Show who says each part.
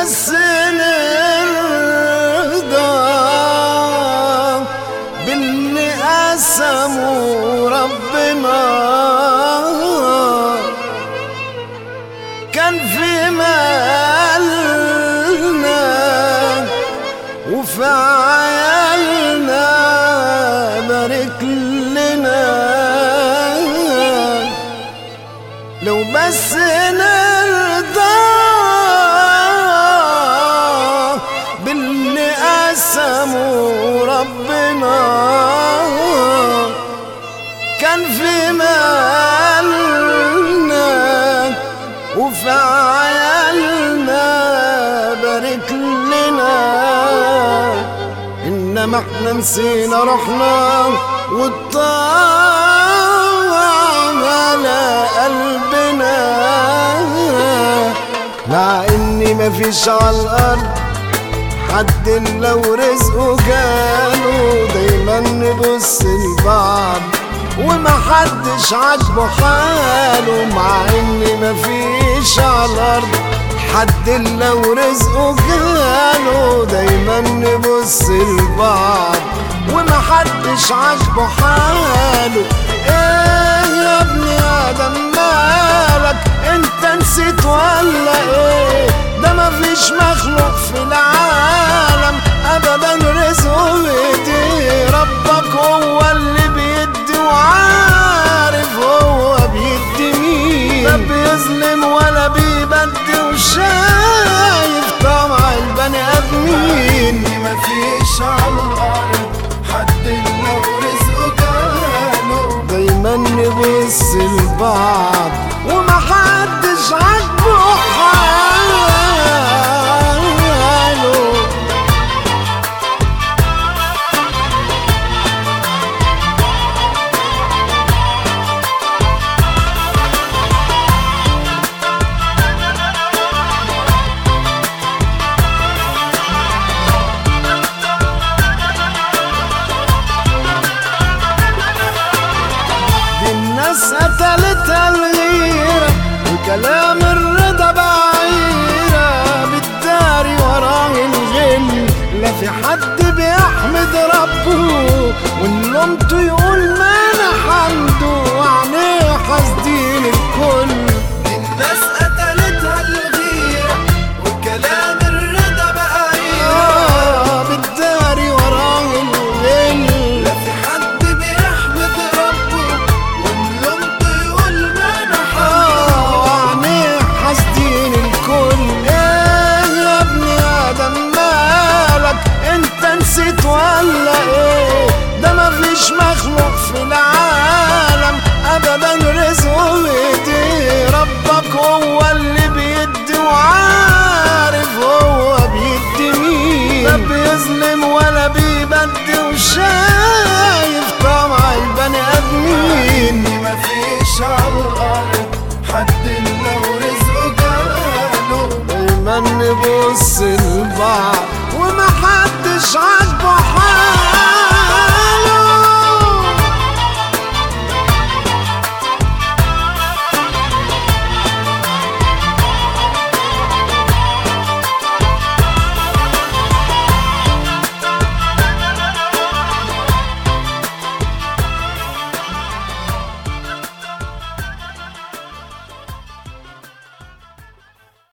Speaker 1: بس نرضى باللي قسمه ربنا كان في مالنا وفي عيالنا بارك لنا لو بس نرضى باللي قسمه ربنا كان في مالنا وفي عيالنا بارك لنا انما احنا نسينا روحنا والطاعة على قلبنا مع اني مفيش على الارض حد لو رزقه جاله دايما نبص لبعض ومحدش عاجبه حاله مع اني مفيش على الارض حد لو رزقه جاله دايما نبص لبعض ومحدش عاجبه حاله ايه يا ابني ادم مالك انت نسيت ولا ايه ده مفيش مخلوق في العالم ابدا رزقه بايديه ربك هو اللي بيدي وعارف هو بيدي مين لا بيظلم ولا بيبدي وشايف طمع البني ادمين
Speaker 2: مفيش على الأرض حد لو رزقه جاله
Speaker 1: دايما نبص لبعض ومحدش عاجبه حاله دي الناس قتلتها الغيرة وكلام الرضا بعيرة بالداري وراه الغل لا في حد بيحمد ربه ونلومته يقول ما انا حمده وعينيه حاسدين الكل
Speaker 2: الناس قتلتها الغيرة وكلام الرضا بقى
Speaker 1: آه بالداري وراه الغل
Speaker 2: لا في حد بيحمد ربه ونلومته يقول ما انا حمده
Speaker 1: عينيه حاسدين الكل ايه يا ابني ادم مالك انت نسيت ولا ايه ده مفيش مخلوق في العالم ابدا رزقه بايديه ربك هو اللي بيدي وعارف هو بيدي مين لا بيظلم ولا بيبدي وشايف طمع البني ادمين
Speaker 2: مفيش على الأرض حد لو رزقه جاله
Speaker 1: دايما نبص لبعض ومحدش عاجبه حال